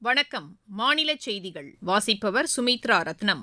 வணக்கம் மாநில செய்திகள் வாசிப்பவர் சுமித்ரா ரத்னம்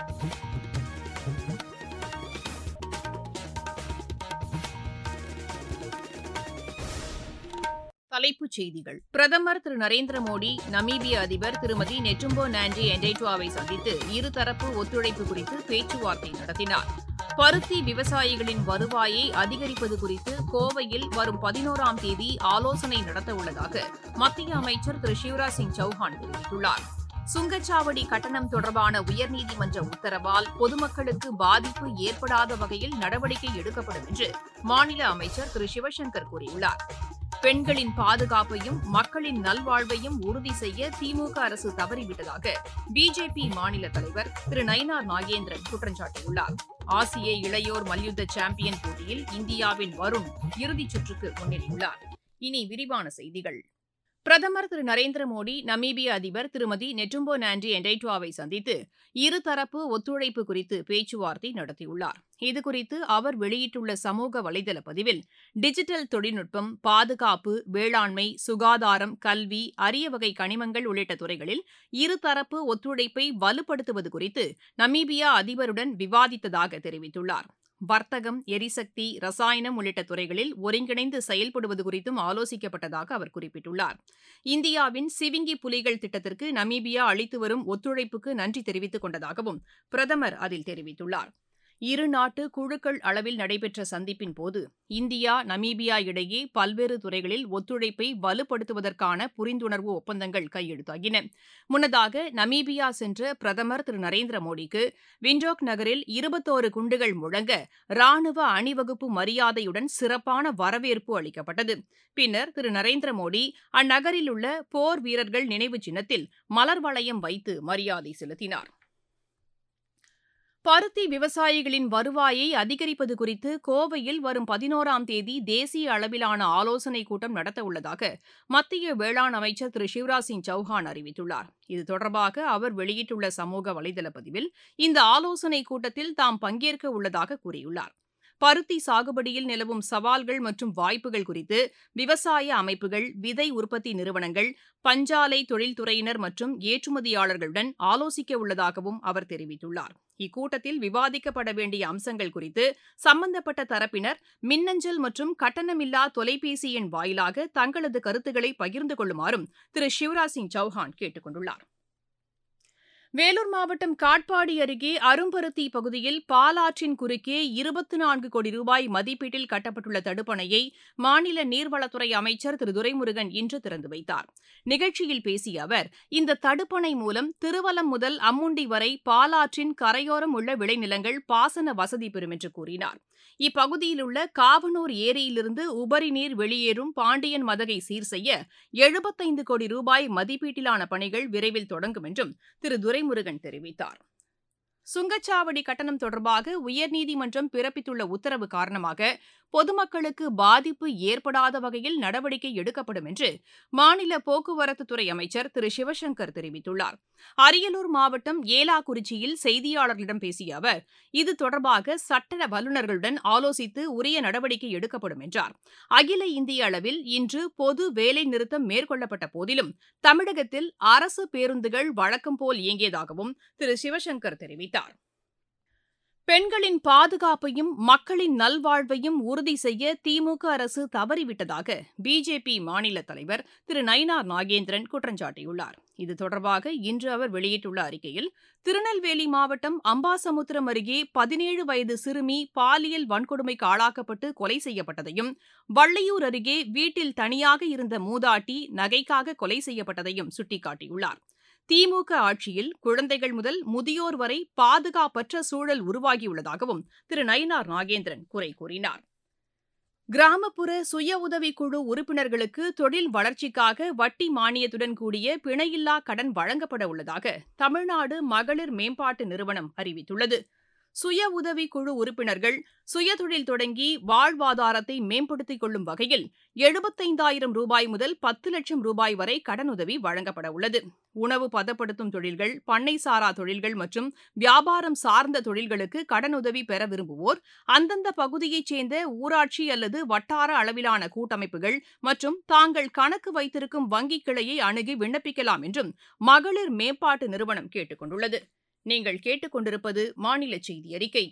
தலைப்புச் செய்திகள் பிரதமர் திரு நரேந்திர மோடி நமீபிய அதிபர் திருமதி நெட்டும்போ நாண்டி என்டேட்வாவை சந்தித்து இருதரப்பு ஒத்துழைப்பு குறித்து பேச்சுவார்த்தை நடத்தினார் பருத்தி விவசாயிகளின் வருவாயை அதிகரிப்பது குறித்து கோவையில் வரும் பதினோராம் தேதி ஆலோசனை நடத்தவுள்ளதாக மத்திய அமைச்சர் திரு சிவராஜ் சிங் சௌஹான் தெரிவித்துள்ளார் சுங்கச்சாவடி கட்டணம் தொடர்பான உயர்நீதிமன்ற உத்தரவால் பொதுமக்களுக்கு பாதிப்பு ஏற்படாத வகையில் நடவடிக்கை எடுக்கப்படும் என்று மாநில அமைச்சர் திரு சிவசங்கர் கூறியுள்ளார் பெண்களின் பாதுகாப்பையும் மக்களின் நல்வாழ்வையும் உறுதி செய்ய திமுக அரசு தவறிவிட்டதாக பிஜேபி மாநில தலைவர் திரு நயினார் நாகேந்திரன் குற்றம் சாட்டியுள்ளார் ஆசிய இளையோர் மல்யுத்த சாம்பியன் போட்டியில் இந்தியாவின் வருண் இறுதிச் சுற்றுக்கு முன்னேறியுள்ளார் இனி விரிவான செய்திகள் பிரதமர் திரு நரேந்திர மோடி நமீபிய அதிபர் திருமதி நெட்டும்போ நாண்டி என்டைட்வாவை சந்தித்து இருதரப்பு ஒத்துழைப்பு குறித்து பேச்சுவார்த்தை நடத்தியுள்ளார் இதுகுறித்து அவர் வெளியிட்டுள்ள சமூக வலைதள பதிவில் டிஜிட்டல் தொழில்நுட்பம் பாதுகாப்பு வேளாண்மை சுகாதாரம் கல்வி அரிய வகை கனிமங்கள் உள்ளிட்ட துறைகளில் இருதரப்பு ஒத்துழைப்பை வலுப்படுத்துவது குறித்து நமீபியா அதிபருடன் விவாதித்ததாக தெரிவித்துள்ளார் வர்த்தகம் எரிசக்தி ரசாயனம் உள்ளிட்ட துறைகளில் ஒருங்கிணைந்து செயல்படுவது குறித்தும் ஆலோசிக்கப்பட்டதாக அவர் குறிப்பிட்டுள்ளார் இந்தியாவின் சிவிங்கி புலிகள் திட்டத்திற்கு நமீபியா அளித்து வரும் ஒத்துழைப்புக்கு நன்றி தெரிவித்துக் கொண்டதாகவும் பிரதமர் அதில் தெரிவித்துள்ளார் இரு நாட்டு குழுக்கள் அளவில் நடைபெற்ற சந்திப்பின் போது இந்தியா நமீபியா இடையே பல்வேறு துறைகளில் ஒத்துழைப்பை வலுப்படுத்துவதற்கான புரிந்துணர்வு ஒப்பந்தங்கள் கையெழுத்தாகின முன்னதாக நமீபியா சென்ற பிரதமர் திரு நரேந்திர மோடிக்கு விண்டோக் நகரில் இருபத்தோரு குண்டுகள் முழங்க ராணுவ அணிவகுப்பு மரியாதையுடன் சிறப்பான வரவேற்பு அளிக்கப்பட்டது பின்னர் திரு நரேந்திர மோடி அந்நகரில் உள்ள போர் வீரர்கள் நினைவு சின்னத்தில் மலர் வளையம் வைத்து மரியாதை செலுத்தினார் பருத்தி விவசாயிகளின் வருவாயை அதிகரிப்பது குறித்து கோவையில் வரும் பதினோராம் தேதி தேசிய அளவிலான ஆலோசனைக் கூட்டம் நடத்தவுள்ளதாக மத்திய வேளாண் அமைச்சர் திரு சிவராஜ் சிங் சௌஹான் அறிவித்துள்ளார் இது தொடர்பாக அவர் வெளியிட்டுள்ள சமூக வலைதள பதிவில் இந்த ஆலோசனைக் கூட்டத்தில் தாம் பங்கேற்க உள்ளதாக கூறியுள்ளார் பருத்தி சாகுபடியில் நிலவும் சவால்கள் மற்றும் வாய்ப்புகள் குறித்து விவசாய அமைப்புகள் விதை உற்பத்தி நிறுவனங்கள் பஞ்சாலை தொழில்துறையினர் மற்றும் ஏற்றுமதியாளர்களுடன் ஆலோசிக்க உள்ளதாகவும் அவர் தெரிவித்துள்ளார் இக்கூட்டத்தில் விவாதிக்கப்பட வேண்டிய அம்சங்கள் குறித்து சம்பந்தப்பட்ட தரப்பினர் மின்னஞ்சல் மற்றும் கட்டணமில்லா தொலைபேசி எண் வாயிலாக தங்களது கருத்துக்களை பகிர்ந்து கொள்ளுமாறும் திரு சிவராஜ் சிங் சௌஹான் கேட்டுக் கொண்டுள்ளார் வேலூர் மாவட்டம் காட்பாடி அருகே அரும்பருத்தி பகுதியில் பாலாற்றின் குறுக்கே இருபத்தி நான்கு கோடி ரூபாய் மதிப்பீட்டில் கட்டப்பட்டுள்ள தடுப்பணையை மாநில நீர்வளத்துறை அமைச்சர் திரு துரைமுருகன் இன்று திறந்து வைத்தார் நிகழ்ச்சியில் பேசிய அவர் இந்த தடுப்பணை மூலம் திருவலம் முதல் அம்முண்டி வரை பாலாற்றின் கரையோரம் உள்ள விளைநிலங்கள் பாசன வசதி பெறும் என்று கூறினார் இப்பகுதியில் உள்ள காவனூர் ஏரியிலிருந்து உபரி நீர் வெளியேறும் பாண்டியன் மதகை சீர் செய்ய எழுபத்தைந்து கோடி ரூபாய் மதிப்பீட்டிலான பணிகள் விரைவில் தொடங்கும் என்றும் திரு துரைமுருகன் தெரிவித்தார் சுங்கச்சாவடி கட்டணம் தொடர்பாக உயர்நீதிமன்றம் பிறப்பித்துள்ள உத்தரவு காரணமாக பொதுமக்களுக்கு பாதிப்பு ஏற்படாத வகையில் நடவடிக்கை எடுக்கப்படும் என்று மாநில போக்குவரத்துத்துறை அமைச்சர் திரு சிவசங்கர் தெரிவித்துள்ளார் அரியலூர் மாவட்டம் ஏலாக்குறிச்சியில் செய்தியாளர்களிடம் பேசிய அவர் இது தொடர்பாக சட்ட வல்லுநர்களுடன் ஆலோசித்து உரிய நடவடிக்கை எடுக்கப்படும் என்றார் அகில இந்திய அளவில் இன்று பொது வேலை நிறுத்தம் மேற்கொள்ளப்பட்ட போதிலும் தமிழகத்தில் அரசு பேருந்துகள் வழக்கம் போல் இயங்கியதாகவும் திரு சிவசங்கர் தெரிவித்தார் பெண்களின் பாதுகாப்பையும் மக்களின் நல்வாழ்வையும் உறுதி செய்ய திமுக அரசு தவறிவிட்டதாக பிஜேபி மாநில தலைவர் திரு நயினார் நாகேந்திரன் குற்றம் சாட்டியுள்ளார் இது தொடர்பாக இன்று அவர் வெளியிட்டுள்ள அறிக்கையில் திருநெல்வேலி மாவட்டம் அம்பாசமுத்திரம் அருகே பதினேழு வயது சிறுமி பாலியல் வன்கொடுமைக்கு ஆளாக்கப்பட்டு கொலை செய்யப்பட்டதையும் வள்ளியூர் அருகே வீட்டில் தனியாக இருந்த மூதாட்டி நகைக்காக கொலை செய்யப்பட்டதையும் சுட்டிக்காட்டியுள்ளார் திமுக ஆட்சியில் குழந்தைகள் முதல் முதியோர் வரை பாதுகாப்பற்ற சூழல் உருவாகியுள்ளதாகவும் திரு நயினார் நாகேந்திரன் குறை கூறினார் கிராமப்புற சுய உதவிக்குழு உறுப்பினர்களுக்கு தொழில் வளர்ச்சிக்காக வட்டி மானியத்துடன் கூடிய பிணையில்லா கடன் வழங்கப்பட உள்ளதாக தமிழ்நாடு மகளிர் மேம்பாட்டு நிறுவனம் அறிவித்துள்ளது சுய உதவி குழு உறுப்பினர்கள் சுயதொழில் தொடங்கி வாழ்வாதாரத்தை மேம்படுத்திக் கொள்ளும் வகையில் எழுபத்தைந்தாயிரம் ரூபாய் முதல் பத்து லட்சம் ரூபாய் வரை கடனுதவி வழங்கப்பட உள்ளது உணவு பதப்படுத்தும் தொழில்கள் பண்ணை சாரா தொழில்கள் மற்றும் வியாபாரம் சார்ந்த தொழில்களுக்கு கடனுதவி பெற விரும்புவோர் அந்தந்த பகுதியைச் சேர்ந்த ஊராட்சி அல்லது வட்டார அளவிலான கூட்டமைப்புகள் மற்றும் தாங்கள் கணக்கு வைத்திருக்கும் வங்கிக் கிளையை அணுகி விண்ணப்பிக்கலாம் என்றும் மகளிர் மேம்பாட்டு நிறுவனம் கேட்டுக் கொண்டுள்ளது நீங்கள் கேட்டுக்கொண்டிருப்பது மாநில செய்தி அறிக்கை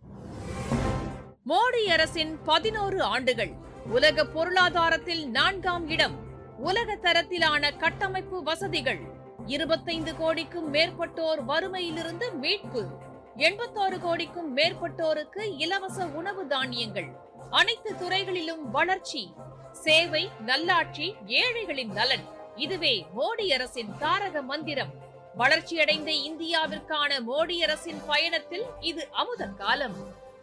மோடி அரசின் பதினோரு ஆண்டுகள் உலக பொருளாதாரத்தில் நான்காம் இடம் உலக தரத்திலான கட்டமைப்பு வசதிகள் இருபத்தைந்து கோடிக்கும் மேற்பட்டோர் வறுமையிலிருந்து மீட்பு எண்பத்தாறு கோடிக்கும் மேற்பட்டோருக்கு இலவச உணவு தானியங்கள் அனைத்து துறைகளிலும் வளர்ச்சி சேவை நல்லாட்சி ஏழைகளின் நலன் இதுவே மோடி அரசின் தாரக மந்திரம் வளர்ச்சியடைந்த இந்தியாவிற்கான மோடி அரசின் பயணத்தில் இது அமுத காலம்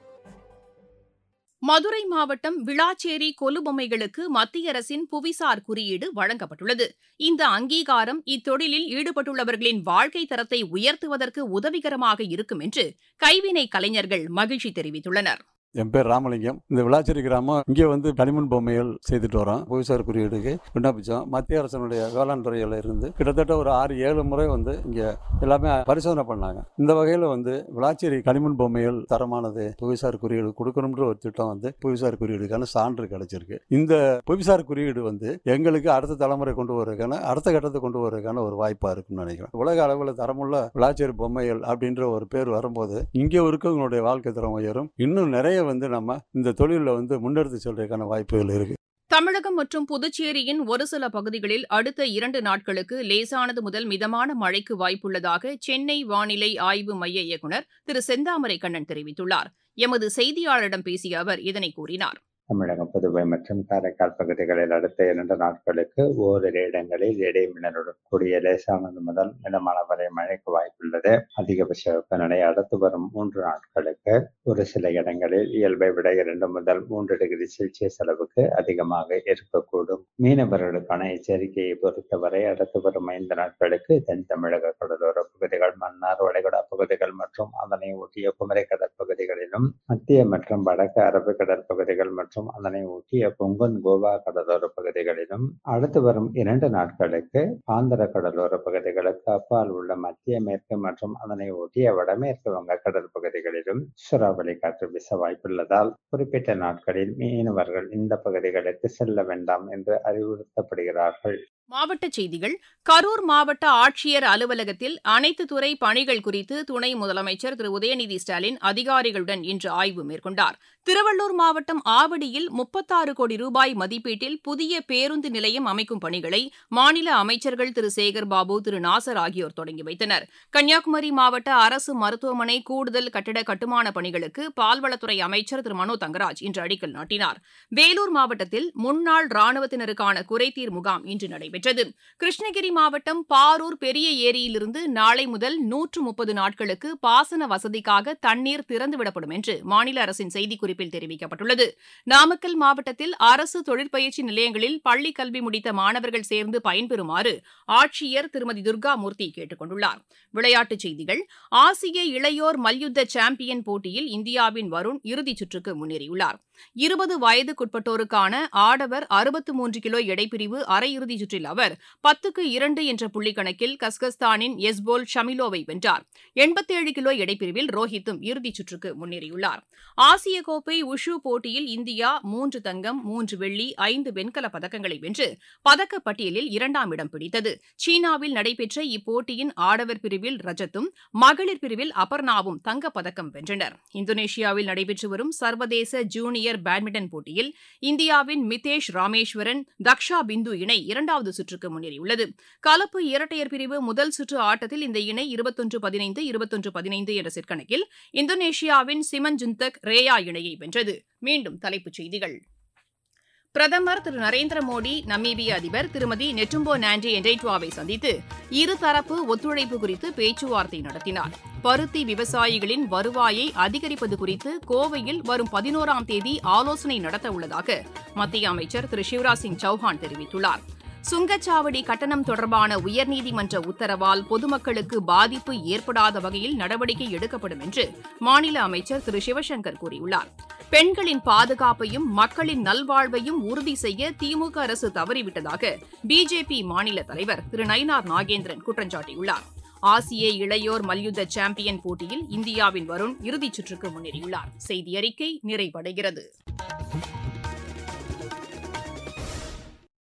மதுரை மாவட்டம் விளாச்சேரி கொலுபொம்மைகளுக்கு மத்திய அரசின் புவிசார் குறியீடு வழங்கப்பட்டுள்ளது இந்த அங்கீகாரம் இத்தொழிலில் ஈடுபட்டுள்ளவர்களின் வாழ்க்கை தரத்தை உயர்த்துவதற்கு உதவிகரமாக இருக்கும் என்று கைவினை கலைஞர்கள் மகிழ்ச்சி தெரிவித்துள்ளனர் என் பேர் ராமலிங்கம் இந்த விளாச்சேரி கிராமம் இங்கே வந்து களிமண் பொம்மைகள் செய்துட்டு வரோம் புவிசார் குறியீடுக்கு விண்ணப்பிச்சோம் மத்திய அரசனுடைய வேளாண் துறையில இருந்து கிட்டத்தட்ட ஒரு ஆறு ஏழு முறை வந்து இங்கே எல்லாமே பரிசோதனை பண்ணாங்க இந்த வகையில் வந்து விளாச்சேரி களிமண் பொம்மைகள் தரமானது புவிசார் குறியீடு கொடுக்கணுன்ற ஒரு திட்டம் வந்து புவிசார் குறியீடுக்கான சான்று கிடைச்சிருக்கு இந்த புவிசார் குறியீடு வந்து எங்களுக்கு அடுத்த தலைமுறை கொண்டு வரதுக்கான அடுத்த கட்டத்தை கொண்டு வரதுக்கான ஒரு வாய்ப்பாக இருக்குன்னு நினைக்கிறேன் உலக அளவில் தரமுள்ள விளாச்சேரி பொம்மைகள் அப்படின்ற ஒரு பேர் வரும்போது இங்கே இருக்கவங்களுடைய வாழ்க்கை தரம் உயரும் இன்னும் நிறைய வந்து நம்ம இந்த தொழிலில் வந்து முன்னெடுத்து செல்றதுக்கான வாய்ப்புகள் இருக்கு தமிழகம் மற்றும் புதுச்சேரியின் ஒரு சில பகுதிகளில் அடுத்த இரண்டு நாட்களுக்கு லேசானது முதல் மிதமான மழைக்கு வாய்ப்புள்ளதாக சென்னை வானிலை ஆய்வு மைய இயக்குநர் திரு செந்தாமரை கண்ணன் தெரிவித்துள்ளார் எமது செய்தியாளரிடம் பேசிய அவர் இதனை கூறினார் தமிழகம் புதுவை மற்றும் காரைக்கால் பகுதிகளில் அடுத்த இரண்டு நாட்களுக்கு ஓரிரு இடங்களில் இடைமின்னலுடன் கூடிய லேசானது முதல் மிதமான வரை மழைக்கு வாய்ப்புள்ளது அதிகபட்ச வெப்பநிலை அடுத்து வரும் மூன்று நாட்களுக்கு ஒரு சில இடங்களில் இயல்பை விட இரண்டு முதல் மூன்று டிகிரி செல்சியஸ் அளவுக்கு அதிகமாக இருக்கக்கூடும் மீனவர்களுக்கான எச்சரிக்கையை பொறுத்தவரை அடுத்து வரும் ஐந்து நாட்களுக்கு தென் தமிழக கடலோர பகுதிகள் மன்னார் வளைகுடா பகுதிகள் மற்றும் அதனை ஒட்டிய குமரி கடற்பகுதிகளிலும் மத்திய மற்றும் வடக்கு அரபிக்கடல் பகுதிகள் மற்றும் மற்றும் அதனை ஒட்டிய கொங்கன் கோவா கடலோர பகுதிகளிலும் அடுத்து வரும் இரண்டு நாட்களுக்கு ஆந்திர கடலோர பகுதிகளுக்கு அப்பால் உள்ள மத்திய மேற்கு மற்றும் அதனை ஒட்டிய வடமேற்கு வங்கக்கடல் பகுதிகளிலும் சூறாவளி காற்று வீச வாய்ப்புள்ளதால் குறிப்பிட்ட நாட்களில் மீனவர்கள் இந்த பகுதிகளுக்கு செல்ல வேண்டாம் என்று அறிவுறுத்தப்படுகிறார்கள் மாவட்டச் செய்திகள் கரூர் மாவட்ட ஆட்சியர் அலுவலகத்தில் அனைத்து துறை பணிகள் குறித்து துணை முதலமைச்சர் திரு உதயநிதி ஸ்டாலின் அதிகாரிகளுடன் இன்று ஆய்வு மேற்கொண்டார் திருவள்ளூர் மாவட்டம் ஆவடியில் முப்பத்தாறு கோடி ரூபாய் மதிப்பீட்டில் புதிய பேருந்து நிலையம் அமைக்கும் பணிகளை மாநில அமைச்சர்கள் திரு சேகர் பாபு திரு நாசர் ஆகியோர் தொடங்கி வைத்தனர் கன்னியாகுமரி மாவட்ட அரசு மருத்துவமனை கூடுதல் கட்டிட கட்டுமான பணிகளுக்கு பால்வளத்துறை அமைச்சர் திரு மனோ தங்கராஜ் இன்று அடிக்கல் நாட்டினார் வேலூர் மாவட்டத்தில் முன்னாள் ராணுவத்தினருக்கான குறைதீர் முகாம் இன்று நடைபெற்றது கிருஷ்ணகிரி மாவட்டம் பாரூர் பெரிய ஏரியிலிருந்து நாளை முதல் நூற்று முப்பது நாட்களுக்கு பாசன வசதிக்காக தண்ணீர் திறந்துவிடப்படும் என்று மாநில அரசின் செய்திக்குறிப்பில் தெரிவிக்கப்பட்டுள்ளது நாமக்கல் மாவட்டத்தில் அரசு தொழிற்பயிற்சி நிலையங்களில் பள்ளி கல்வி முடித்த மாணவர்கள் சேர்ந்து பயன்பெறுமாறு ஆட்சியர் திருமதி துர்காமூர்த்தி கேட்டுக் கொண்டுள்ளார் விளையாட்டுச் செய்திகள் ஆசிய இளையோர் மல்யுத்த சாம்பியன் போட்டியில் இந்தியாவின் வருண் இறுதிச் சுற்றுக்கு முன்னேறியுள்ளார் இருபது வயதுக்குட்பட்டோருக்கான ஆடவர் அறுபத்து மூன்று கிலோ எடைப்பிரிவு அரையிறுதிச் சுற்றில் அவர் பத்துக்கு இரண்டு என்ற புள்ளிக்கணக்கில் கஸ்கஸ்தானின் எஸ்போல் ஷமிலோவை வென்றார் எண்பத்தேழு கிலோ எடைப்பிரிவில் ரோஹித்தும் இறுதிச் சுற்றுக்கு முன்னேறியுள்ளார் ஆசிய கோப்பை உஷு போட்டியில் இந்தியா மூன்று தங்கம் மூன்று வெள்ளி ஐந்து வெண்கலப் பதக்கங்களை வென்று பதக்கப்பட்டியலில் இரண்டாம் இடம் பிடித்தது சீனாவில் நடைபெற்ற இப்போட்டியின் ஆடவர் பிரிவில் ரஜத்தும் மகளிர் பிரிவில் அபர்ணாவும் தங்கப்பதக்கம் வென்றனர் இந்தோனேஷியாவில் நடைபெற்று வரும் சர்வதேச ஜூனியர் பேட்மிண்டன் போட்டியில் இந்தியாவின் மிதேஷ் ராமேஸ்வரன் தக்ஷா பிந்து இணை இரண்டாவது சுற்றுக்கு முன்னேறியுள்ளது கலப்பு இரட்டையர் பிரிவு முதல் சுற்று ஆட்டத்தில் இந்த இணை இருபத்தொன்று பதினைந்து இருபத்தொன்று பதினைந்து என்ற செட் கணக்கில் இந்தோனேஷியாவின் சிமன் ஜுந்தக் ரேயா இணையை வென்றது மீண்டும் தலைப்புச் செய்திகள் பிரதமர் திரு நரேந்திர மோடி நமீபிய அதிபர் திருமதி நெட்டும்போ நாண்டி என்டைட்வாவை சந்தித்து இருதரப்பு ஒத்துழைப்பு குறித்து பேச்சுவார்த்தை நடத்தினார் பருத்தி விவசாயிகளின் வருவாயை அதிகரிப்பது குறித்து கோவையில் வரும் பதினோராம் தேதி ஆலோசனை நடத்த உள்ளதாக மத்திய அமைச்சர் திரு சிவராஜ் சிங் சௌஹான் தெரிவித்துள்ளார் சுங்கச்சாவடி கட்டணம் தொடர்பான உயர்நீதிமன்ற உத்தரவால் பொதுமக்களுக்கு பாதிப்பு ஏற்படாத வகையில் நடவடிக்கை எடுக்கப்படும் என்று மாநில அமைச்சர் திரு சிவசங்கர் கூறியுள்ளார் பெண்களின் பாதுகாப்பையும் மக்களின் நல்வாழ்வையும் உறுதி செய்ய திமுக அரசு தவறிவிட்டதாக பிஜேபி மாநில தலைவர் திரு நயினார் நாகேந்திரன் குற்றம் சாட்டியுள்ளார் ஆசிய இளையோர் மல்யுத்த சாம்பியன் போட்டியில் இந்தியாவின் வருண் இறுதிச் சுற்றுக்கு முன்னேறியுள்ளார் செய்தி அறிக்கை நிறைவடைகிறது